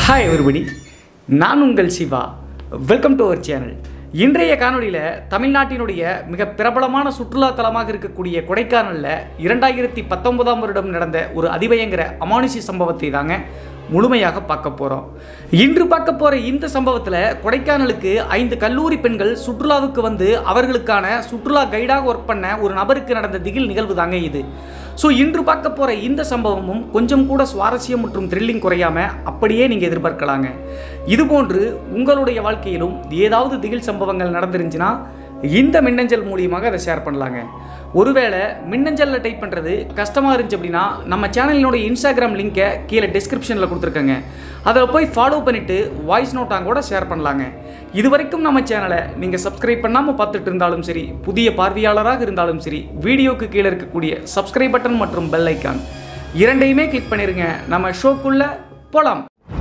hi everybody நான் உங்கள் Siva welcome to our channel இன்றைய காணொளியில் தமிழ்நாட்டினுடைய மிக பிரபலமான சுற்றுலா தலமாக இருக்கக்கூடிய கொடைக்கானலில் இரண்டாயிரத்தி பத்தொன்பதாம் வருடம் நடந்த ஒரு அதிபயங்கர அமானுஷி சம்பவத்தை தாங்க முழுமையாக பார்க்க போகிறோம் இன்று பார்க்க போகிற இந்த சம்பவத்தில் கொடைக்கானலுக்கு ஐந்து கல்லூரி பெண்கள் சுற்றுலாவுக்கு வந்து அவர்களுக்கான சுற்றுலா கைடாக ஒர்க் பண்ண ஒரு நபருக்கு நடந்த திகில் நிகழ்வு தாங்க இது ஸோ இன்று பார்க்க போகிற இந்த சம்பவமும் கொஞ்சம் கூட சுவாரஸ்யம் மற்றும் த்ரில்லிங் குறையாம அப்படியே நீங்கள் எதிர்பார்க்கலாங்க இதுபோன்று உங்களுடைய வாழ்க்கையிலும் ஏதாவது திகில் சம்பவங்கள் நடந்துருந்துச்சுன்னா இந்த மின்னஞ்சல் மூலியமாக அதை ஷேர் பண்ணலாங்க ஒருவேளை மின்னஞ்சலில் டைப் பண்ணுறது கஷ்டமாக இருந்துச்சு அப்படின்னா நம்ம சேனலினுடைய இன்ஸ்டாகிராம் லிங்கை கீழே டிஸ்கிரிப்ஷனில் கொடுத்துருக்கேங்க அதில் போய் ஃபாலோ பண்ணிவிட்டு வாய்ஸ் நோட்டாங்க கூட ஷேர் பண்ணலாங்க இது வரைக்கும் நம்ம சேனலை நீங்கள் சப்ஸ்கிரைப் பண்ணாமல் பார்த்துட்டு இருந்தாலும் சரி புதிய பார்வையாளராக இருந்தாலும் சரி வீடியோக்கு கீழே இருக்கக்கூடிய சப்ஸ்கிரைப் பட்டன் மற்றும் பெல் ஐக்கான் இரண்டையுமே கிளிக் பண்ணிருங்க நம்ம ஷோக்குள்ளே போகலாம்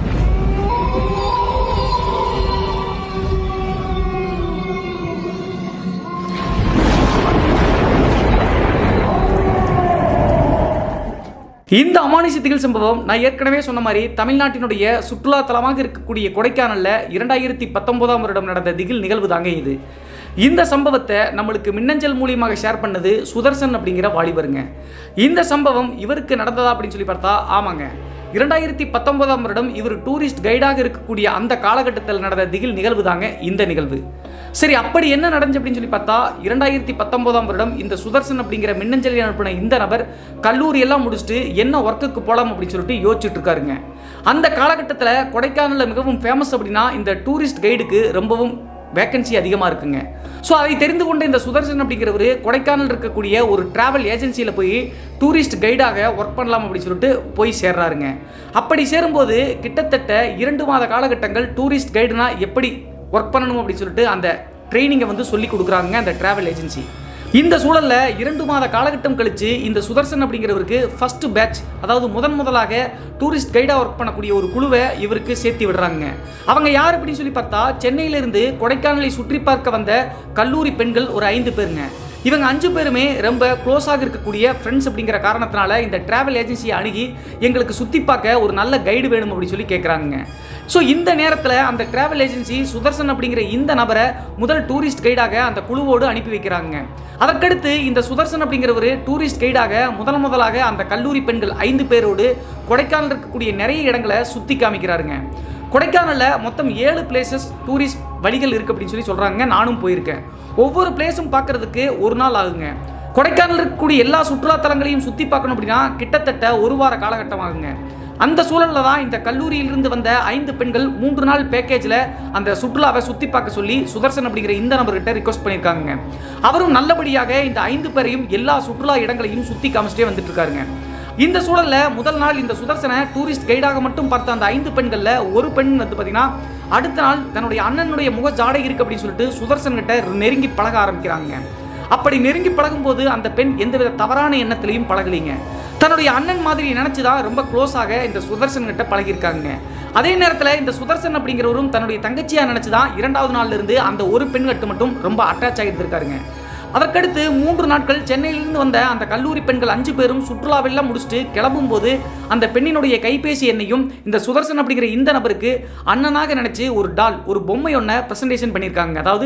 இந்த அமானுஷ திகில் சம்பவம் நான் ஏற்கனவே சொன்ன மாதிரி தமிழ்நாட்டினுடைய சுற்றுலா தலமாக இருக்கக்கூடிய கொடைக்கானலில் இரண்டாயிரத்தி பத்தொன்பதாம் வருடம் நடந்த திகில் நிகழ்வு தாங்க இது இந்த சம்பவத்தை நம்மளுக்கு மின்னஞ்சல் மூலியமாக ஷேர் பண்ணது சுதர்சன் அப்படிங்கிற வாலிபருங்க இந்த சம்பவம் இவருக்கு நடந்ததா அப்படின்னு சொல்லி பார்த்தா ஆமாங்க இரண்டாயிரத்தி பத்தொன்பதாம் வருடம் இவர் டூரிஸ்ட் கைடாக இருக்கக்கூடிய அந்த காலகட்டத்தில் நடந்த திகில் நிகழ்வு தாங்க இந்த நிகழ்வு சரி அப்படி என்ன நடந்துச்சு அப்படின்னு சொல்லி பார்த்தா இரண்டாயிரத்தி பத்தொன்பதாம் வருடம் இந்த சுதர்சன் அப்படிங்கிற மின்னஞ்சல் அனுப்பின இந்த நபர் கல்லூரி எல்லாம் முடிச்சுட்டு என்ன ஒர்க்குக்கு போகலாம் அப்படின்னு சொல்லிட்டு யோசிச்சுட்டு இருக்காருங்க அந்த காலகட்டத்தில் கொடைக்கானலில் மிகவும் ஃபேமஸ் அப்படின்னா இந்த டூரிஸ்ட் கைடுக்கு ரொம்பவும் வேக்கன்சி அதிகமாக இருக்குங்க ஸோ அதை தெரிந்து கொண்ட இந்த சுதர்சன் அப்படிங்கிறவர் கொடைக்கானல் இருக்கக்கூடிய ஒரு டிராவல் ஏஜென்சியில் போய் டூரிஸ்ட் கைடாக ஒர்க் பண்ணலாம் அப்படின்னு சொல்லிட்டு போய் சேர்றாருங்க அப்படி சேரும்போது கிட்டத்தட்ட இரண்டு மாத காலகட்டங்கள் டூரிஸ்ட் கைடுனா எப்படி ஒர்க் பண்ணணும் அப்படின்னு சொல்லிட்டு அந்த ட்ரைனிங்கை வந்து சொல்லி கொடுக்குறாங்க அந்த டிராவல் ஏஜென்சி இந்த சூழல்ல இரண்டு மாத காலகட்டம் கழிச்சு இந்த சுதர்சன் அப்படிங்கிறவருக்கு ஃபர்ஸ்ட் பேட்ச் அதாவது முதன் முதலாக டூரிஸ்ட் கைடாக ஒர்க் பண்ணக்கூடிய ஒரு குழுவை இவருக்கு சேர்த்து விடுறாங்க அவங்க யார் அப்படின்னு சொல்லி பார்த்தா சென்னையிலிருந்து கொடைக்கானலை சுற்றி பார்க்க வந்த கல்லூரி பெண்கள் ஒரு ஐந்து பேருங்க இவங்க அஞ்சு பேருமே ரொம்ப க்ளோஸாக இருக்கக்கூடிய ஃப்ரெண்ட்ஸ் அப்படிங்கிற காரணத்தினால இந்த டிராவல் ஏஜென்சியை அணுகி எங்களுக்கு சுற்றி பார்க்க ஒரு நல்ல கைடு வேணும் அப்படின்னு சொல்லி கேட்குறாங்க ஸோ இந்த நேரத்தில் அந்த டிராவல் ஏஜென்சி சுதர்சன் அப்படிங்கிற இந்த நபரை முதல் டூரிஸ்ட் கைடாக அந்த குழுவோடு அனுப்பி வைக்கிறாங்க அதற்கடுத்து இந்த சுதர்சன் அப்படிங்கிறவர் டூரிஸ்ட் கைடாக முதல் முதலாக அந்த கல்லூரி பெண்கள் ஐந்து பேரோடு கொடைக்கானல் இருக்கக்கூடிய நிறைய இடங்களை சுற்றி காமிக்கிறாருங்க கொடைக்கானலில் மொத்தம் ஏழு பிளேசஸ் டூரிஸ்ட் வழிகள் இருக்குது அப்படின்னு சொல்லி சொல்கிறாங்க நானும் போயிருக்கேன் ஒவ்வொரு பிளேஸும் பார்க்குறதுக்கு ஒரு நாள் ஆகுங்க கொடைக்கானல் இருக்கக்கூடிய எல்லா சுற்றுலா தலங்களையும் சுற்றி பார்க்கணும் அப்படின்னா கிட்டத்தட்ட ஒரு வார காலகட்டம் ஆகுங்க அந்த சூழலில் தான் இந்த கல்லூரியிலிருந்து வந்த ஐந்து பெண்கள் மூன்று நாள் பேக்கேஜில் அந்த சுற்றுலாவை சுற்றி பார்க்க சொல்லி சுதர்சன் அப்படிங்கிற இந்த நபர்கிட்ட ரிக்வஸ்ட் பண்ணியிருக்காங்க அவரும் நல்லபடியாக இந்த ஐந்து பேரையும் எல்லா சுற்றுலா இடங்களையும் சுற்றி காமிச்சிட்டே வந்துட்டு இருக்காருங்க இந்த சூழலில் முதல் நாள் இந்த சுதர்சனை டூரிஸ்ட் கைடாக மட்டும் பார்த்த அந்த ஐந்து பெண்களில் ஒரு பெண் வந்து பார்த்தீங்கன்னா அடுத்த நாள் தன்னுடைய அண்ணனுடைய முக ஜாடை இருக்கு அப்படின்னு சொல்லிட்டு சுதர்சன் கிட்ட நெருங்கி பழக ஆரம்பிக்கிறாங்க அப்படி நெருங்கி பழகும்போது அந்த பெண் எந்தவித தவறான எண்ணத்திலையும் பழகலைங்க தன்னுடைய அண்ணன் மாதிரி நினைச்சுதான் ரொம்ப க்ளோஸாக இந்த சுதர்சன் கிட்ட பழகியிருக்காங்க அதே நேரத்தில் இந்த சுதர்சன் அப்படிங்கிறவரும் தன்னுடைய தங்கச்சியா நினைச்சுதான் இரண்டாவது நாள்ல இருந்து அந்த ஒரு பெண் கட்டு மட்டும் ரொம்ப அட்டாச் ஆகிட்டு இருக்காருங்க அதற்கடுத்து மூன்று நாட்கள் சென்னையிலிருந்து வந்த அந்த கல்லூரி பெண்கள் அஞ்சு பேரும் சுற்றுலாவெல்லாம் முடிச்சுட்டு கிளம்பும் போது அந்த பெண்ணினுடைய கைபேசி எண்ணையும் இந்த சுதர்சன் அப்படிங்கிற இந்த நபருக்கு அண்ணனாக நினைச்சு ஒரு டால் ஒரு பொம்மை ஒன்றை ப்ரெசன்டேஷன் பண்ணியிருக்காங்க அதாவது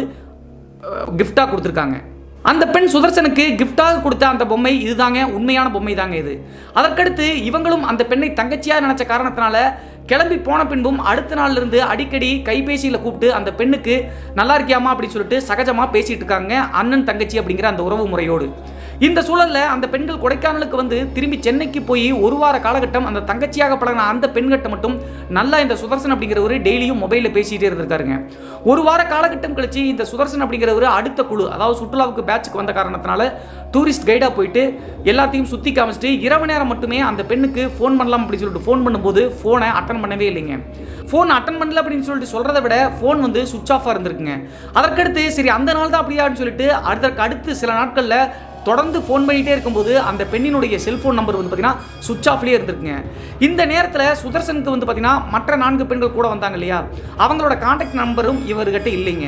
கிஃப்டாக கொடுத்துருக்காங்க அந்த பெண் சுதர்சனுக்கு கிஃப்டாக கொடுத்த அந்த பொம்மை இதுதாங்க உண்மையான பொம்மை தாங்க இது அதற்கடுத்து இவங்களும் அந்த பெண்ணை தங்கச்சியாக நினச்ச காரணத்தினால கிளம்பி போன பின்பும் அடுத்த நாள்ல இருந்து அடிக்கடி கைபேசியில் கூப்பிட்டு அந்த பெண்ணுக்கு நல்லா இருக்கியாமா அப்படின்னு சொல்லிட்டு சகஜமாக பேசிட்டு இருக்காங்க அண்ணன் தங்கச்சி அப்படிங்கிற அந்த உறவு முறையோடு இந்த சூழல்ல அந்த பெண்கள் கொடைக்கானலுக்கு வந்து திரும்பி சென்னைக்கு போய் ஒரு வார காலகட்டம் அந்த தங்கச்சியாக பழகின அந்த பெண்கிட்ட மட்டும் நல்லா இந்த சுதர்சன் அப்படிங்கிறவர் டெய்லியும் மொபைலில் பேசிட்டே இருந்திருக்காருங்க ஒரு வார காலகட்டம் கழிச்சு இந்த சுதர்சன் அப்படிங்கிறவர் அடுத்த குழு அதாவது சுற்றுலாவுக்கு பேட்சுக்கு வந்த காரணத்தினால டூரிஸ்ட் கைடாக போயிட்டு எல்லாத்தையும் சுற்றி காமிச்சிட்டு இரவு நேரம் மட்டுமே அந்த பெண்ணுக்கு ஃபோன் பண்ணலாம் அப்படின்னு சொல்லிட்டு ஃபோன் பண்ணும்போது ஃபோனை அட்டன் பண்ணவே இல்லைங்க ஃபோன் அட்டன் பண்ணல அப்படின்னு சொல்லிட்டு சொல்கிறத விட ஃபோன் வந்து சுவிச் ஆஃபாக இருந்திருக்குங்க அதற்கடுத்து சரி அந்த நாள் தான் அப்படியான்னு சொல்லிட்டு அதற்கு அடுத்து சில நாட்களில் தொடர்ந்து ஃபோன் பண்ணிகிட்டே இருக்கும்போது அந்த பெண்ணினுடைய செல்ஃபோன் நம்பர் வந்து பார்த்தீங்கன்னா சுவிச் ஆஃப்லேயே இருந்திருக்குங்க இந்த நேரத்தில் சுதர்சனுக்கு வந்து பார்த்தீங்கன்னா மற்ற நான்கு பெண்கள் கூட வந்தாங்க இல்லையா அவங்களோட காண்டாக்ட் நம்பரும் இவர்கிட்ட இல்லைங்க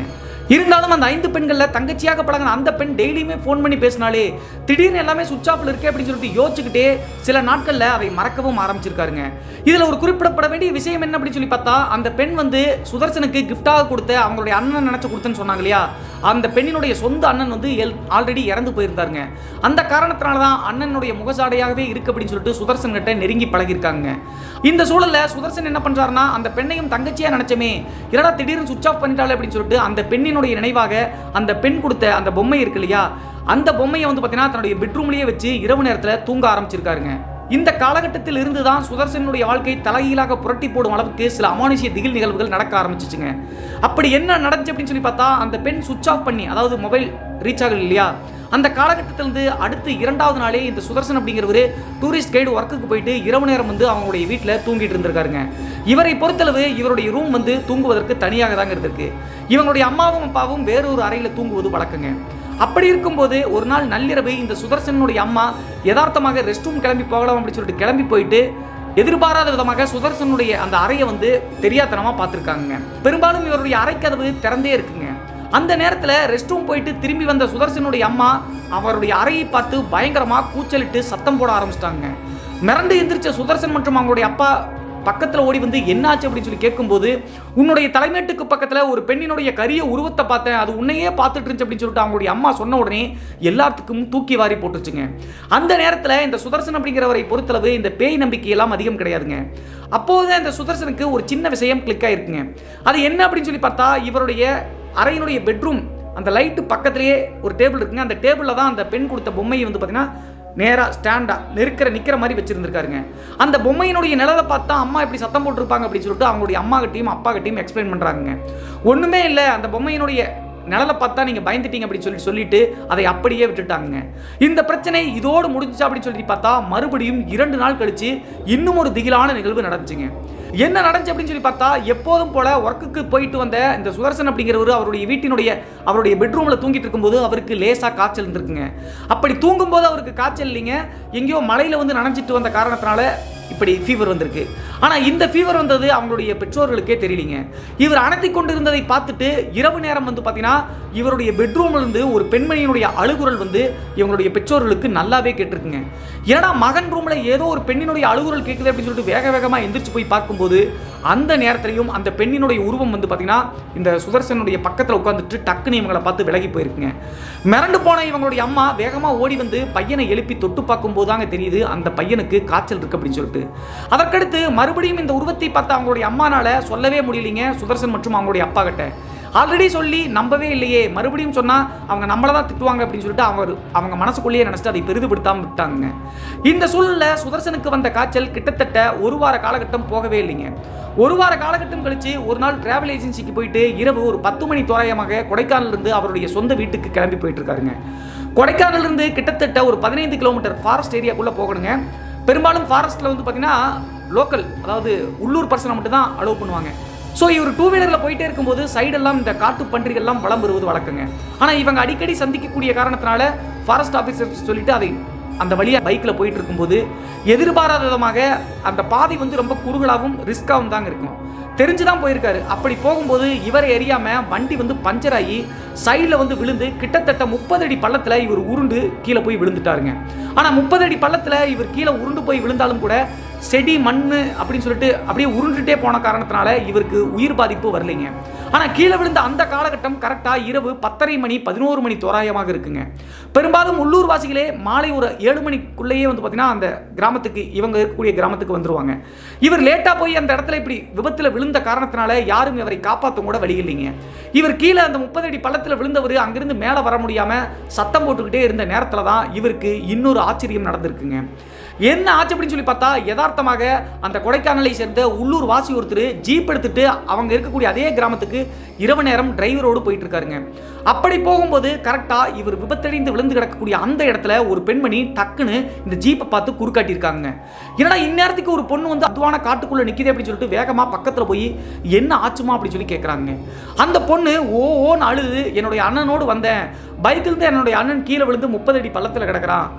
இருந்தாலும் அந்த ஐந்து பெண்களில் தங்கச்சியாக பழகின அந்த பெண் டெய்லியுமே ஃபோன் பண்ணி பேசினாலே திடீர்னு எல்லாமே சுவிச் ஆஃப்ல இருக்கே அப்படின்னு சொல்லிட்டு யோசிச்சுக்கிட்டே சில நாட்களில் அதை மறக்கவும் ஆரம்பிச்சிருக்காருங்க இதில் ஒரு குறிப்பிடப்பட வேண்டிய விஷயம் என்ன அப்படின்னு சொல்லி பார்த்தா அந்த பெண் வந்து சுதர்சனுக்கு கிஃப்டாக கொடுத்த அவங்களுடைய அண்ணன் நினைச்சு கொடுத்தேன்னு சொன்னாங்க இல்லையா அந்த பெண்ணினுடைய சொந்த அண்ணன் வந்து ஆல்ரெடி இறந்து போயிருந்தாருங்க அந்த காரணத்தினால தான் அண்ணனுடைய முகசாடையாகவே இருக்கு அப்படின்னு சொல்லிட்டு சுதர்சன் கிட்ட நெருங்கி பழகிருக்காங்க இந்த சூழல்ல சுதர்சன் என்ன பண்றாருன்னா அந்த பெண்ணையும் தங்கச்சியா நினைச்சமே என்னடா திடீர்னு சுவிச் ஆஃப் பண்ணிட்டாலே அப்படின்னு சொல்லிட்டு அந்த பெண்ணினுடைய நினைவாக அந்த பெண் கொடுத்த அந்த பொம்மை இருக்கு இல்லையா அந்த பொம்மையை வந்து பார்த்தீங்கன்னா தன்னுடைய பெட்ரூம்லயே வச்சு இரவு நேரத்தில் தூங்க ஆரம்பிச்சிருக்காருங்க இந்த காலகட்டத்தில் இருந்து தான் சுதர்சனுடைய வாழ்க்கை தலைகீழாக புரட்டி போடும் அளவுக்கு சில அமானுஷிய திகில் நிகழ்வுகள் நடக்க ஆரம்பிச்சிச்சுங்க அப்படி என்ன நடந்துச்சு அப்படின்னு சொல்லி பார்த்தா அந்த பெண் சுவிச் ஆஃப் பண்ணி அதாவது மொபைல் ரீச் ஆகல இல்லையா அந்த காலகட்டத்திலிருந்து அடுத்து இரண்டாவது நாளே இந்த சுதர்சன் அப்படிங்கிறவர் டூரிஸ்ட் கைடு ஒர்க்குக்கு போயிட்டு இரவு நேரம் வந்து அவங்களுடைய வீட்டில் தூங்கிட்டு இருந்திருக்காருங்க இவரை பொறுத்தளவு இவருடைய ரூம் வந்து தூங்குவதற்கு தனியாக தாங்க இருந்திருக்கு இவங்களுடைய அம்மாவும் அப்பாவும் வேறொரு அறையில் தூங்குவது வழக்கங்க அப்படி இருக்கும்போது ஒரு நாள் நள்ளிரவு இந்த சுதர்சனுடைய அம்மா யதார்த்தமாக ரெஸ்ட் ரூம் கிளம்பி போகலாம் அப்படின்னு சொல்லிட்டு கிளம்பி போயிட்டு எதிர்பாராத விதமாக சுதர்சனுடைய அந்த அறையை வந்து தெரியாதனமா பார்த்துருக்காங்க பெரும்பாலும் இவருடைய அறைக்கதவு திறந்தே இருக்குங்க அந்த நேரத்தில் ரெஸ்ட் ரூம் போயிட்டு திரும்பி வந்த சுதர்சனுடைய அம்மா அவருடைய அறையை பார்த்து பயங்கரமாக கூச்சலிட்டு சத்தம் போட ஆரம்பிச்சிட்டாங்க மிரண்டு எந்திரிச்ச சுதர்சன் மற்றும் அவங்களுடைய அப்பா பக்கத்தில் ஓடி வந்து என்னாச்சு அப்படின்னு சொல்லி கேட்கும்போது உன்னுடைய தலைமேட்டுக்கு பக்கத்தில் ஒரு பெண்ணினுடைய கரிய உருவத்தை பார்த்தேன் அது உன்னையே பார்த்துட்டு இருந்துச்சு அப்படின்னு சொல்லிட்டு அவங்களுடைய அம்மா சொன்ன உடனே எல்லாத்துக்கும் தூக்கி வாரி போட்டுருச்சுங்க அந்த நேரத்தில் இந்த சுதர்சன் அப்படிங்கிறவரை பொறுத்தளவு இந்த பேய் நம்பிக்கை எல்லாம் அதிகம் கிடையாதுங்க அப்போது இந்த சுதர்சனுக்கு ஒரு சின்ன விஷயம் கிளிக் ஆயிருக்குங்க அது என்ன அப்படின்னு சொல்லி பார்த்தா இவருடைய அறையினுடைய பெட்ரூம் அந்த லைட்டு பக்கத்திலேயே ஒரு டேபிள் இருக்குங்க அந்த டேபிளில் தான் அந்த பெண் கொடுத்த பொம்மையை வந்து பார்த்தீங்கன்னா நேராக ஸ்டாண்டாக நெருக்கிற நிற்கிற மாதிரி வச்சிருந்திருக்காருங்க அந்த பொம்மையினுடைய நிழலை பார்த்தா அம்மா இப்படி சத்தம் போட்டிருப்பாங்க அப்படின்னு சொல்லிட்டு அவங்களுடைய அம்மா கிட்டையும் அப்பா கிட்டையும் எக்ஸ்பிளைன் பண்ணுறாங்க ஒன்றுமே இல்லை அந்த பொம்மையினுடைய நிழலை பார்த்தா நீங்கள் பயந்துட்டீங்க அப்படின்னு சொல்லி சொல்லிட்டு அதை அப்படியே விட்டுட்டாங்க இந்த பிரச்சனை இதோடு முடிஞ்சுச்சா அப்படின்னு சொல்லி பார்த்தா மறுபடியும் இரண்டு நாள் கழிச்சு இன்னும் ஒரு திகிலான நிகழ்வு நடந்துச்சுங்க என்ன நடந்துச்சு அப்படின்னு சொல்லி பார்த்தா எப்போதும் போல ஒர்க்குக்கு போயிட்டு வந்த இந்த சுதர்சன் அப்படிங்கிறவர் அவருடைய வீட்டினுடைய அவருடைய பெட்ரூமில் தூங்கிட்டு இருக்கும்போது அவருக்கு லேசாக காய்ச்சல் இருந்திருக்குங்க அப்படி தூங்கும்போது அவருக்கு காய்ச்சல் இல்லைங்க எங்கேயோ மலையில் வந்து நனைஞ்சிட்டு வந்த காரணத்தினால இப்படி ஃபீவர் வந்திருக்கு ஆனால் இந்த ஃபீவர் வந்தது அவங்களுடைய பெற்றோர்களுக்கே தெரியலிங்க இவர் அணைத்தி கொண்டிருந்ததை பார்த்துட்டு இரவு நேரம் வந்து பார்த்தீங்கன்னா இவருடைய பெட்ரூம்ல இருந்து ஒரு பெண்மணியினுடைய அழுகுரல் வந்து இவங்களுடைய பெற்றோர்களுக்கு நல்லாவே கேட்டிருக்குங்க ஏன்னா மகன் ரூம்ல ஏதோ ஒரு பெண்ணினுடைய அழுகுரல் கேட்குது அப்படின்னு சொல்லிட்டு வேக வேகமாக எந்திரிச்சு போய் பார்க்கும்போது அந்த நேரத்திலையும் அந்த பெண்ணினுடைய உருவம் வந்து பார்த்தீங்கன்னா இந்த சுதர்சனுடைய பக்கத்தில் உட்காந்துட்டு டக்குன்னு இவங்களை பார்த்து விலகி போயிருக்குங்க மிரண்டு போன இவங்களுடைய அம்மா வேகமாக ஓடி வந்து பையனை எழுப்பி தொட்டு பார்க்கும்போது தாங்க தெரியுது அந்த பையனுக்கு காய்ச்சல் இருக்கு அப்படின்னு சொல்லிட்டு அதற்கடுத்து மறுபடியும் இந்த உருவத்தை பார்த்து அவங்களுடைய அம்மானால சொல்லவே முடியலைங்க சுதர்சன் மற்றும் அவங்களுடைய அப்பா கிட்ட ஆல்ரெடி சொல்லி நம்பவே இல்லையே மறுபடியும் சொன்னால் அவங்க நம்மளை தான் திட்டுவாங்க அப்படின்னு சொல்லிட்டு அவங்க அவங்க மனசுக்குள்ளேயே நினச்சிட்டு அதை பெரிதுபடுத்தாமல் விட்டாங்க இந்த சூழலில் சுதர்சனுக்கு வந்த காய்ச்சல் கிட்டத்தட்ட ஒரு வார காலகட்டம் போகவே இல்லைங்க ஒரு வார காலகட்டம் கழிச்சு ஒரு நாள் டிராவல் ஏஜென்சிக்கு போயிட்டு இரவு ஒரு பத்து மணி தோராயமாக கொடைக்கானல் இருந்து அவருடைய சொந்த வீட்டுக்கு கிளம்பி போயிட்டு இருக்காருங்க கொடைக்கானல் இருந்து கிட்டத்தட்ட ஒரு பதினைந்து கிலோமீட்டர் ஃபாரஸ்ட் ஏரியாக்குள்ளே போகணுங்க பெரும்பாலும் ஃபாரஸ்ட்டில் வந்து பார்த்தீங்கன்னா லோக்கல் அதாவது உள்ளூர் பர்சனை மட்டும் தான் அலோவ் பண்ணுவாங்க ஸோ இவர் டூ வீலரில் போயிட்டே இருக்கும்போது சைடெல்லாம் இந்த காட்டு பன்றிகள்லாம் வளம் வருவது வழக்கங்க ஆனால் இவங்க அடிக்கடி சந்திக்கக்கூடிய காரணத்தினால ஃபாரஸ்ட் ஆஃபீஸர் சொல்லிட்டு அதை அந்த வழியாக பைக்கில் போயிட்டு இருக்கும்போது எதிர்பாராத விதமாக அந்த பாதை வந்து ரொம்ப குறுகலாகவும் ரிஸ்காகவும் தாங்க இருக்கும் தெரிஞ்சு தான் போயிருக்காரு அப்படி போகும்போது இவரை எரியாமல் வண்டி வந்து பஞ்சர் ஆகி சைடில் வந்து விழுந்து கிட்டத்தட்ட முப்பது அடி பள்ளத்தில் இவர் உருண்டு கீழே போய் விழுந்துட்டாருங்க ஆனால் முப்பது அடி பள்ளத்தில் இவர் கீழே உருண்டு போய் விழுந்தாலும் கூட செடி மண் அப்படின்னு சொல்லிட்டு அப்படியே உருண்டுட்டே போன காரணத்தினால இவருக்கு உயிர் பாதிப்பு வரலைங்க ஆனால் கீழே விழுந்த அந்த காலகட்டம் கரெக்டாக இரவு பத்தரை மணி பதினோரு மணி தோராயமாக இருக்குங்க பெரும்பாலும் உள்ளூர் வாசிகளே மாலை ஒரு ஏழு மணிக்குள்ளேயே வந்து பார்த்தீங்கன்னா அந்த கிராமத்துக்கு இவங்க இருக்கக்கூடிய கிராமத்துக்கு வந்துருவாங்க இவர் லேட்டாக போய் அந்த இடத்துல இப்படி விபத்தில் விழுந்த காரணத்தினால யாரும் இவரை காப்பாற்ற கூட வழி இல்லைங்க இவர் கீழே அந்த முப்பது அடி பள்ளத்தில் விழுந்தவர் அங்கிருந்து மேலே வர முடியாமல் சத்தம் போட்டுக்கிட்டே இருந்த நேரத்தில் தான் இவருக்கு இன்னொரு ஆச்சரியம் நடந்திருக்குங்க என்ன ஆச்சு அப்படின்னு சொல்லி பார்த்தா யதார்த்தமாக அந்த கொடைக்கானலை சேர்ந்த உள்ளூர் வாசி ஒருத்தர் ஜீப் எடுத்துட்டு அவங்க இருக்கக்கூடிய அதே கிராமத்துக்கு இரவு நேரம் டிரைவரோடு போயிட்டு இருக்காருங்க அப்படி போகும்போது கரெக்டாக இவர் விபத்தடைந்து விழுந்து கிடக்கக்கூடிய அந்த இடத்துல ஒரு பெண்மணி டக்குன்னு இந்த ஜீப்பை பார்த்து குறுக்காட்டியிருக்காங்க ஏன்னா இந்நேரத்துக்கு ஒரு பொண்ணு வந்து அத்துவான காட்டுக்குள்ளே நிற்கிது அப்படின்னு சொல்லிட்டு வேகமாக பக்கத்தில் போய் என்ன ஆச்சுமா அப்படின்னு சொல்லி கேட்குறாங்க அந்த பொண்ணு ஓ ஓன்னு அழுது என்னுடைய அண்ணனோடு வந்தேன் பைக்கில் இருந்து என்னுடைய அண்ணன் கீழே விழுந்து முப்பது அடி பள்ளத்தில் கிடக்குறான்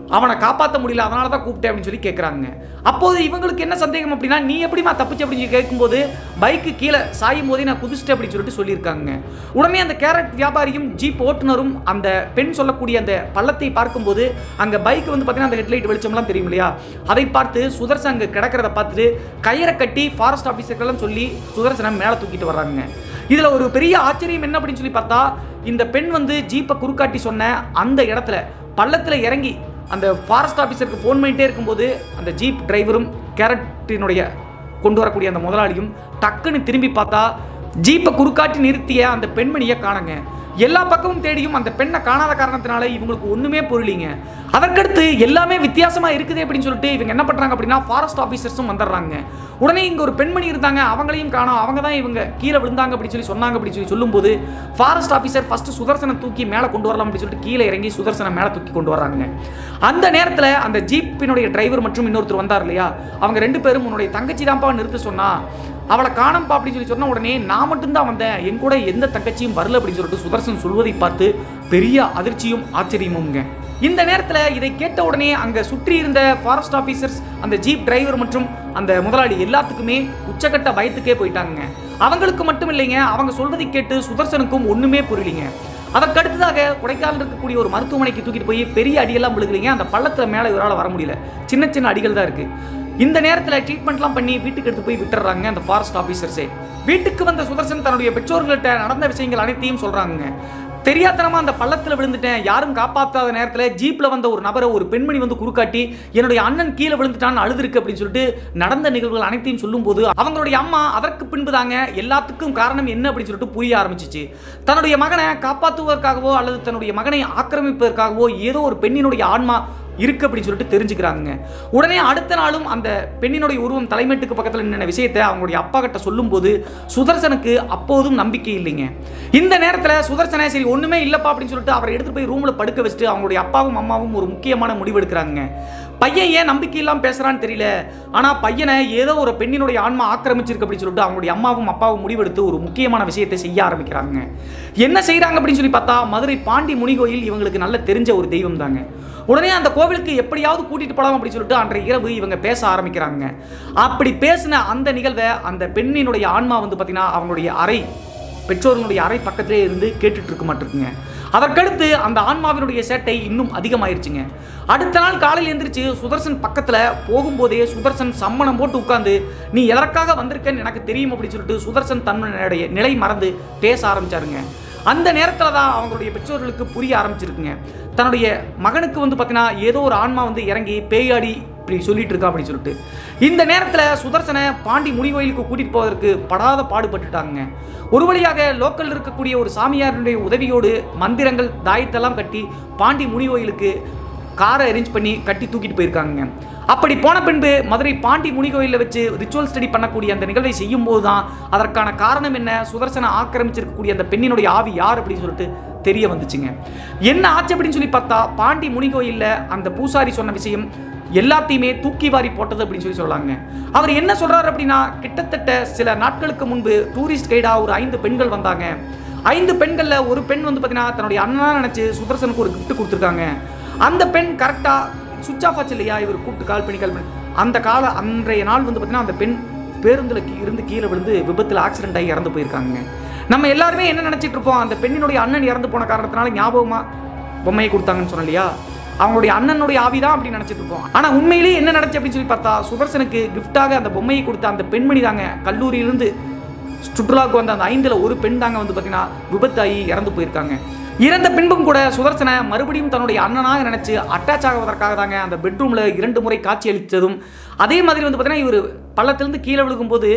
அவனை காப்பாற்ற முடியல அதனால தான் கூப்பிட்டேன் அப்படின்னு சொல்லி கேட்குறாங்க அப்போது இவங்களுக்கு என்ன சந்தேகம் அப்படின்னா நீ எப்படிமா தப்பிச்சு அப்படின்னு சொல்லி கேட்கும்போது பைக்கு கீழே சாயும் போதே நான் குதிச்சிட்டேன் அப்படின்னு சொல்லிட்டு சொல்லியிருக்காங்க உடனே அந்த கேரட் வியாபாரியும் ஜீப் ஓட்டுநரும் அந்த பெண் சொல்லக்கூடிய அந்த பள்ளத்தை பார்க்கும்போது அங்கே பைக் வந்து பார்த்தீங்கன்னா அந்த ஹெட்லைட் வெளிச்சம்லாம் தெரியும் இல்லையா அதை பார்த்து சுதர்சன் அங்கே கிடக்கிறத பார்த்துட்டு கயிறை கட்டி ஃபாரஸ்ட் ஆஃபீஸர்கள்லாம் சொல்லி சுதர்சனை மேலே தூக்கிட்டு வர்றாங்க இதில் ஒரு பெரிய ஆச்சரியம் என்ன அப்படின்னு சொல்லி பார்த்தா இந்த பெண் வந்து ஜீப்பை குறுக்காட்டி சொன்ன அந்த இடத்துல பள்ளத்தில் இறங்கி அந்த ஃபாரஸ்ட் ஆஃபீஸருக்கு ஃபோன் பண்ணிட்டே இருக்கும்போது அந்த ஜீப் டிரைவரும் கேரட்டினுடைய கொண்டு வரக்கூடிய அந்த முதலாளியும் டக்குன்னு திரும்பி பார்த்தா ஜீப்பை குறுக்காட்டி நிறுத்திய அந்த பெண்மணியை காணுங்க எல்லா பக்கமும் தேடியும் அந்த பெண்ணை காணாத காரணத்தினால இவங்களுக்கு ஒண்ணுமே புரியலிங்க அதற்கடுத்து எல்லாமே வித்தியாசமா இருக்குது அப்படின்னு சொல்லிட்டு இவங்க என்ன பண்றாங்க அப்படின்னா ஃபாரஸ்ட் ஆஃபீஸர்ஸும் வந்துடுறாங்க உடனே இங்க ஒரு பெண்மணி இருந்தாங்க அவங்களையும் காணோம் அவங்க தான் இவங்க கீழே விழுந்தாங்க அப்படின்னு சொல்லி சொன்னாங்க அப்படின்னு சொல்லி சொல்லும்போது ஃபாரஸ்ட் ஆஃபீஸர் ஃபர்ஸ்ட் சுதர்சனை தூக்கி மேலே கொண்டு வரலாம் அப்படின்னு சொல்லிட்டு கீழே இறங்கி சுதர்சனை மேலே தூக்கி கொண்டு வர்றாங்க அந்த நேரத்தில் அந்த ஜீப்பினுடைய டிரைவர் மற்றும் இன்னொருத்தர் வந்தார் இல்லையா அவங்க ரெண்டு பேரும் உன்னுடைய தங்கச்சி தான்ப்பா நிறுத்த சொன்னா அவளை காணம்பா அப்படின்னு சொல்லி சொன்ன உடனே நான் மட்டும்தான் வந்தேன் என் கூட எந்த தங்கச்சியும் வரல அப்படின்னு சொல்லிட்டு சுதர்சன் சொல்வதை பார்த்து பெரிய அதிர்ச்சியும் ஆச்சரியமுங்க இந்த நேரத்தில் இதை கேட்ட உடனே அங்கே சுற்றி இருந்த ஃபாரஸ்ட் ஆஃபீஸர்ஸ் அந்த ஜீப் டிரைவர் மற்றும் அந்த முதலாளி எல்லாத்துக்குமே உச்சக்கட்ட பயத்துக்கே போயிட்டாங்க அவங்களுக்கு மட்டும் இல்லைங்க அவங்க சொல்வதை கேட்டு சுதர்சனுக்கும் ஒன்றுமே புரியலிங்க அதற்கு அடுத்ததாக கொடைக்கானல் இருக்கக்கூடிய ஒரு மருத்துவமனைக்கு தூக்கிட்டு போய் பெரிய அடியெல்லாம் விழுகலைங்க அந்த பள்ளத்தில் மேலே இவரால் வர முடியல சின்ன சின்ன அடிகள் தான் இருக்குது இந்த நேரத்தில் ட்ரீட்மெண்ட்லாம் பண்ணி வீட்டுக்கு எடுத்து போய் விட்டுறாங்க அந்த ஃபாரஸ்ட் ஆஃபீஸர்ஸே வீட்டுக்கு வந்த சுதர்சன் தன்னுடைய பெற்றோர்கள்ட்ட நடந்த விஷயங்கள் அனைத்தையும் சொல்கிறாங்க தெரியாதனமா அந்த பள்ளத்தில் விழுந்துட்டேன் யாரும் காப்பாற்றாத நேரத்தில் ஜீப்பில் வந்த ஒரு நபரை ஒரு பெண்மணி வந்து குறுக்காட்டி என்னுடைய அண்ணன் கீழே விழுந்துட்டான்னு அழுதுருக்கு அப்படின்னு சொல்லிட்டு நடந்த நிகழ்வுகள் அனைத்தையும் சொல்லும்போது அவங்களுடைய அம்மா அதற்கு பின்பு தாங்க எல்லாத்துக்கும் காரணம் என்ன அப்படின்னு சொல்லிட்டு புரிய ஆரம்பிச்சிச்சு தன்னுடைய மகனை காப்பாற்றுவதற்காகவோ அல்லது தன்னுடைய மகனை ஆக்கிரமிப்பதற்காகவோ ஏதோ ஒரு பெண்ணினுடைய ஆன்மா இருக்கு அப்படின்னு சொல்லிட்டு தெரிஞ்சுக்கிறாங்க உடனே அடுத்த நாளும் அந்த பெண்ணினுடைய உருவம் தலைமைட்டுக்கு பக்கத்தில் நின்ன விஷயத்தை அவங்களுடைய அப்பா கிட்ட சொல்லும்போது சுதர்சனுக்கு அப்போதும் நம்பிக்கை இல்லைங்க இந்த நேரத்தில் சுதர்சனை சரி ஒண்ணுமே இல்லப்பா அப்படின்னு சொல்லிட்டு அவரை எடுத்துட்டு போய் ரூம்ல படுக்க வச்சுட்டு அவங்களுடைய அப்பாவும் அம்மாவும் ஒரு முக்கியமான முடிவு எடுக்கிறாங்க பையன் ஏன் நம்பிக்கை இல்லாம பேசுறான்னு தெரியல ஆனா பையனை ஏதோ ஒரு பெண்ணினுடைய ஆன்மா ஆக்கிரமிச்சிருக்கு அப்படின்னு சொல்லிட்டு அவங்களுடைய அம்மாவும் அப்பாவும் முடிவெடுத்து ஒரு முக்கியமான விஷயத்தை செய்ய ஆரம்பிக்கிறாங்க என்ன செய்றாங்க அப்படின்னு சொல்லி பார்த்தா மதுரை பாண்டி முனிகோயில் இவங்களுக்கு நல்ல தெரிஞ்ச ஒரு தெய்வம் தாங்க உடனே அந்த கோவிலுக்கு எப்படியாவது கூட்டிட்டு போலாம் அப்படின்னு சொல்லிட்டு அன்றைய இரவு இவங்க பேச ஆரம்பிக்கிறாங்க அப்படி பேசின அந்த நிகழ்வை அந்த பெண்ணினுடைய ஆன்மா வந்து பார்த்தீங்கன்னா அவங்களுடைய அறை பெற்றோர்களுடைய அறை பக்கத்திலே இருந்து கேட்டுட்டு இருக்க மாட்டிருக்குங்க அதற்கடுத்து அந்த ஆன்மாவினுடைய சேட்டை இன்னும் அதிகமாயிருச்சுங்க அடுத்த நாள் காலையில் எந்திரிச்சு சுதர்சன் பக்கத்தில் போகும்போதே சுதர்சன் சம்மணம் போட்டு உட்கார்ந்து நீ எதற்காக வந்திருக்கன்னு எனக்கு தெரியும் அப்படின்னு சொல்லிட்டு சுதர்சன் தன்னுடைய நிலை மறந்து பேச ஆரம்பிச்சாருங்க அந்த நேரத்தில் தான் அவங்களுடைய பெற்றோர்களுக்கு புரிய ஆரம்பிச்சிருக்குங்க தன்னுடைய மகனுக்கு வந்து பார்த்தீங்கன்னா ஏதோ ஒரு ஆன்மா வந்து இறங்கி பேயாடி இப்படி சொல்லிட்டு இருக்கா அப்படின்னு சொல்லிட்டு இந்த நேரத்தில் சுதர்சனை பாண்டி முனிகோயிலுக்கு கூட்டிட்டு போவதற்கு படாத பாடுபட்டுட்டாங்க ஒரு வழியாக லோக்கல் இருக்கக்கூடிய ஒரு சாமியாருடைய உதவியோடு மந்திரங்கள் தாயத்தெல்லாம் கட்டி பாண்டி முனிகோயிலுக்கு காரை அரேஞ்ச் பண்ணி கட்டி தூக்கிட்டு போயிருக்காங்க அப்படி போன பின்பு மதுரை பாண்டி முனிகோயிலில் வச்சு ரிச்சுவல் ஸ்டடி பண்ணக்கூடிய அந்த நிகழ்வை செய்யும் போது தான் அதற்கான காரணம் என்ன சுதர்சனை ஆக்கிரமிச்சிருக்கக்கூடிய அந்த பெண்ணினுடைய ஆவி யார் அப்படின்னு சொல்லிட்டு தெரிய வந்துச்சுங்க என்ன ஆச்சு அப்படின்னு சொல்லி பார்த்தா பாண்டி முனிகோயிலில் அந்த பூசாரி சொன்ன விஷயம் எல்லாத்தையுமே தூக்கி வாரி போட்டது அப்படின்னு சொல்லி சொல்லாங்க அவர் என்ன சொல்றாரு அப்படின்னா கிட்டத்தட்ட சில நாட்களுக்கு முன்பு டூரிஸ்ட் கைடா ஒரு ஐந்து பெண்கள் வந்தாங்க ஐந்து பெண்கள்ல ஒரு பெண் வந்து பார்த்தீங்கன்னா தன்னுடைய அண்ணனா நினைச்சு சுதர்சனுக்கு ஒரு gift கொடுத்துருக்காங்க அந்த பெண் கரெக்டா சுவிச் ஆஃப் ஆச்சு இல்லையா இவர் கூப்பிட்டு கால் பண்ணி கால் பண்ணி அந்த கால அன்றைய நாள் வந்து பார்த்தீங்கன்னா அந்த பெண் பேருந்துல கீ- இருந்து கீழே விழுந்து விபத்தில் ஆக்சிடென்ட் ஆகி இறந்து போயிருக்காங்க நம்ம எல்லாருமே என்ன நினைச்சிட்டு இருப்போம் அந்த பெண்ணினுடைய அண்ணன் இறந்து போன காரணத்தினால ஞாபகமா பொம்மையை கொடுத்தாங்கன்னு சொன்னேன் இல்லையா அவங்களுடைய அண்ணனுடைய ஆவி தான் அப்படின்னு நினைச்சிட்டு இருப்போம் ஆனா உண்மையிலேயே என்ன நடந்துச்சு அப்படின்னு சொல்லி பார்த்தா சுதர்சனுக்கு கிஃப்டாக அந்த பொம்மையை கொடுத்த அந்த பெண்மணி தாங்க கல்லூரியிலிருந்து சுற்றுலாவுக்கு வந்த அந்த ஐந்துல ஒரு பெண் தாங்க வந்து பார்த்தீங்கன்னா விபத்தாகி இறந்து போயிருக்காங்க இறந்த பின்பும் கூட சுதர்சனை மறுபடியும் தன்னுடைய அண்ணனாக நினைச்சு அட்டாச் ஆகுவதற்காக தாங்க அந்த பெட்ரூம்ல இரண்டு முறை காட்சி அளித்ததும் அதே மாதிரி வந்து பார்த்தீங்கன்னா இவர் பள்ளத்திலிருந்து கீழே விழுகும்போது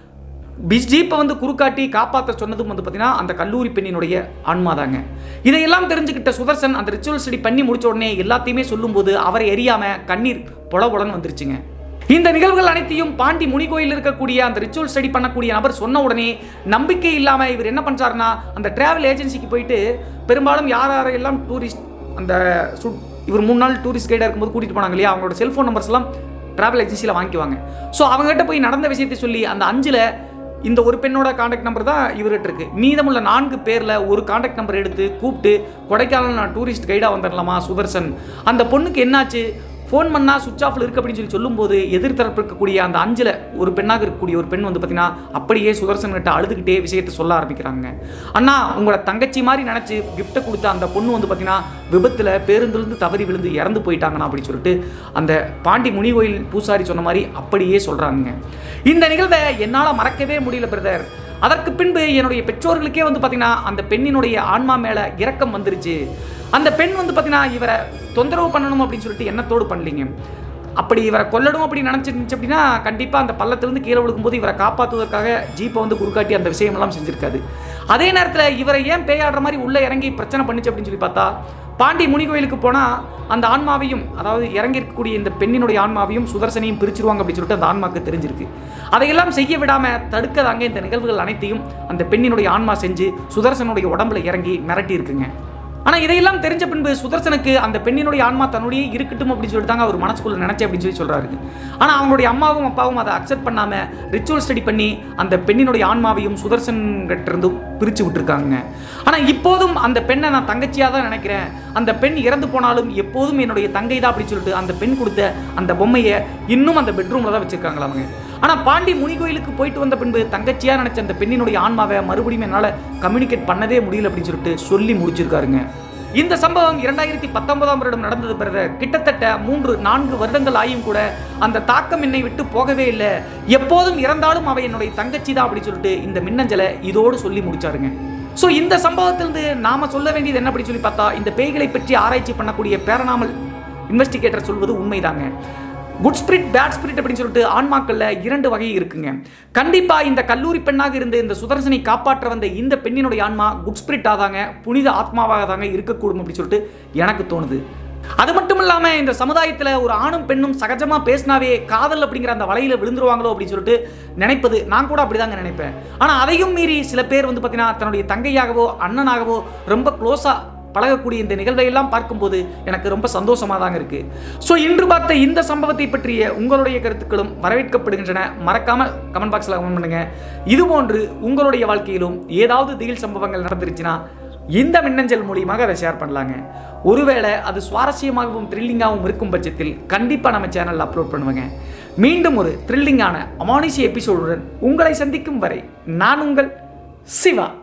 பிஸ் ஜீப்பை வந்து குறுக்காட்டி காப்பாற்ற சொன்னதும் வந்து பார்த்தீங்கன்னா அந்த கல்லூரி பெண்ணினுடைய ஆன்மா தாங்க இதையெல்லாம் தெரிஞ்சுக்கிட்ட சுதர்சன் அந்த ரிச்சுவல் ஸ்டடி பண்ணி முடிச்ச உடனே எல்லாத்தையுமே சொல்லும்போது அவரை எரியாம கண்ணீர் பொல பொலன்னு வந்துருச்சுங்க இந்த நிகழ்வுகள் அனைத்தையும் பாண்டி முனிகோயில் இருக்கக்கூடிய அந்த ரிச்சுவல் ஸ்டடி பண்ணக்கூடிய நபர் சொன்ன உடனே நம்பிக்கை இல்லாம இவர் என்ன பண்றாருன்னா அந்த டிராவல் ஏஜென்சிக்கு போயிட்டு பெரும்பாலும் யார் யாரெல்லாம் டூரிஸ்ட் அந்த சு இவர் மூணு நாள் டூரிஸ்ட் கைடாக இருக்கும்போது கூட்டிட்டு போனாங்க இல்லையா அவங்களோட செல்ஃபோன் நம்பர்ஸ் எல்லாம் டிராவல் ஏஜென்சியில் வாங்கிக்குவாங்க ஸோ அவங்ககிட்ட போய் நடந்த விஷயத்தை சொல்லி அந்த அஞ்சில் இந்த ஒரு பெண்ணோட காண்டாக்ட் நம்பர் தான் இவர்கிட்ட இருக்கு மீதமுள்ள நான்கு பேரில் ஒரு காண்டாக்ட் நம்பர் எடுத்து கூப்பிட்டு கொடைக்கானல் நான் டூரிஸ்ட் கைடாக வந்துடலாமா சுதர்சன் அந்த பொண்ணுக்கு என்னாச்சு ஃபோன் பண்ணால் சுவிச் ஆஃபில் இருக்கு அப்படின்னு சொல்லி சொல்லும்போது எதிர்த்தரப்பு இருக்கக்கூடிய அந்த அஞ்சில் ஒரு பெண்ணாக இருக்கக்கூடிய ஒரு பெண் வந்து பார்த்தீங்கன்னா அப்படியே சுதர்சன் கிட்ட அழுதுகிட்டே விஷயத்தை சொல்ல ஆரம்பிக்கிறாங்க அண்ணா உங்களோட தங்கச்சி மாதிரி நினச்சி கிஃப்ட்டை கொடுத்த அந்த பொண்ணு வந்து பார்த்தீங்கன்னா விபத்தில் பேருந்துலேருந்து தவறி விழுந்து இறந்து போயிட்டாங்கண்ணா அப்படின்னு சொல்லிட்டு அந்த பாண்டி முனிகோயில் பூசாரி சொன்ன மாதிரி அப்படியே சொல்கிறாங்க இந்த நிகழ்வை என்னால் மறக்கவே முடியல பிரதர் அதற்கு பின்பு என்னுடைய பெற்றோர்களுக்கே வந்து பார்த்தீங்கன்னா அந்த பெண்ணினுடைய ஆன்மா மேலே இரக்கம் வந்துருச்சு அந்த பெண் வந்து பார்த்தீங்கன்னா இவரை தொந்தரவு பண்ணணும் அப்படின்னு சொல்லிட்டு எண்ணத்தோடு பண்ணலீங்க அப்படி இவரை கொல்லணும் அப்படின்னு நினச்சிருந்துச்சு அப்படின்னா கண்டிப்பாக அந்த பள்ளத்திலிருந்து கீழே விழுக்கும்போது இவரை காப்பாற்றுவதற்காக ஜீப்பை வந்து குறுக்காட்டி அந்த விஷயமெல்லாம் செஞ்சிருக்காது அதே நேரத்தில் இவரை ஏன் பேயாடுற மாதிரி உள்ளே இறங்கி பிரச்சனை பண்ணிச்சு அப்படின்னு சொல்லி பார்த்தா பாண்டி முனி கோயிலுக்கு போனால் அந்த ஆன்மாவையும் அதாவது இறங்கி இருக்கக்கூடிய இந்த பெண்ணினுடைய ஆன்மாவையும் சுதர்சனையும் பிரிச்சிருவாங்க அப்படின்னு சொல்லிட்டு அந்த ஆன்மாக்கு தெரிஞ்சிருக்கு அதையெல்லாம் செய்ய விடாமல் தடுக்கதாங்க இந்த நிகழ்வுகள் அனைத்தையும் அந்த பெண்ணினுடைய ஆன்மா செஞ்சு சுதர்சனுடைய உடம்புல இறங்கி மிரட்டி இருக்குங்க ஆனால் இதையெல்லாம் தெரிஞ்ச பின்பு சுதர்சனுக்கு அந்த பெண்ணினுடைய ஆன்மா தன்னுடைய இருக்கட்டும் அப்படின்னு சொல்லிட்டு தாங்க அவர் மனசுக்குள்ள நினைச்சேன் அப்படின்னு சொல்லி சொல்றாரு ஆனால் அவங்களுடைய அம்மாவும் அப்பாவும் அதை அக்செப்ட் பண்ணாமல் ரிச்சுவல் ஸ்டடி பண்ணி அந்த பெண்ணினுடைய ஆன்மாவையும் சுதர்சன் கிட்ட இருந்து பிரித்து விட்டுருக்காங்க ஆனால் இப்போதும் அந்த பெண்ணை நான் தங்கச்சியாக தான் நினைக்கிறேன் அந்த பெண் இறந்து போனாலும் எப்போதும் என்னுடைய தங்கை தான் அப்படின்னு சொல்லிட்டு அந்த பெண் கொடுத்த அந்த பொம்மையை இன்னும் அந்த பெட்ரூமில் தான் வச்சிருக்காங்களா அவங்க ஆனால் பாண்டி முனி கோயிலுக்கு போயிட்டு வந்த பின்பு தங்கச்சியாக நினச்ச அந்த பெண்ணினுடைய ஆன்மாவை மறுபடியும் என்னால் கம்யூனிகேட் பண்ணவே முடியல அப்படின்னு சொல்லிட்டு சொல்லி முடிச்சிருக்காருங்க இந்த சம்பவம் இரண்டாயிரத்தி பத்தொன்பதாம் வருடம் நடந்தது பிறகு கிட்டத்தட்ட மூன்று நான்கு வருடங்கள் ஆகியும் கூட அந்த தாக்கம் என்னை விட்டு போகவே இல்லை எப்போதும் இறந்தாலும் அவ என்னுடைய தங்கச்சி தான் அப்படின்னு சொல்லிட்டு இந்த மின்னஞ்சலை இதோடு சொல்லி முடிச்சாருங்க ஸோ இந்த சம்பவத்திலிருந்து நாம சொல்ல வேண்டியது என்ன அப்படின்னு சொல்லி பார்த்தா இந்த பேய்களை பற்றி ஆராய்ச்சி பண்ணக்கூடிய பேரனாமல் இன்வெஸ்டிகேட்டர் சொல்வது உண்மைதாங்க குட் ஸ்பிரிட் பேட் ஸ்பிரிட் அப்படின்னு சொல்லிட்டு ஆன்மாக்கள்ல இரண்டு வகை இருக்குங்க கண்டிப்பா இந்த கல்லூரி பெண்ணாக இருந்து இந்த சுதர்சனை காப்பாற்ற வந்த இந்த பெண்ணினுடைய ஆன்மா குட் ஸ்பிரிட்டாக தாங்க புனித ஆத்மாவாக தாங்க இருக்கக்கூடும் அப்படின்னு சொல்லிட்டு எனக்கு தோணுது அது மட்டும் இல்லாமல் இந்த சமுதாயத்தில் ஒரு ஆணும் பெண்ணும் சகஜமாக பேசினாவே காதல் அப்படிங்கிற அந்த வலையில் விழுந்துருவாங்களோ அப்படின்னு சொல்லிட்டு நினைப்பது நான் கூட அப்படிதாங்க நினைப்பேன் ஆனால் அதையும் மீறி சில பேர் வந்து பார்த்தீங்கன்னா தன்னுடைய தங்கையாகவோ அண்ணனாகவோ ரொம்ப க்ளோஸாக பழகக்கூடிய இந்த நிகழ்வை எல்லாம் பார்க்கும்போது எனக்கு ரொம்ப சந்தோஷமாக தாங்க இருக்கு ஸோ இன்று பார்த்த இந்த சம்பவத்தை பற்றிய உங்களுடைய கருத்துக்களும் வரவேற்கப்படுகின்றன மறக்காம கமெண்ட் பாக்ஸில் கமெண்ட் பண்ணுங்க இது போன்று உங்களுடைய வாழ்க்கையிலும் ஏதாவது திகில் சம்பவங்கள் நடந்துருச்சுன்னா இந்த மின்னஞ்சல் மூலியமாக அதை ஷேர் பண்ணலாங்க ஒருவேளை அது சுவாரஸ்யமாகவும் த்ரில்லிங்காகவும் இருக்கும் பட்சத்தில் கண்டிப்பாக நம்ம சேனலில் அப்லோட் பண்ணுவேங்க மீண்டும் ஒரு த்ரில்லிங்கான அமானுஷி எபிசோடுடன் உங்களை சந்திக்கும் வரை நான் உங்கள் சிவா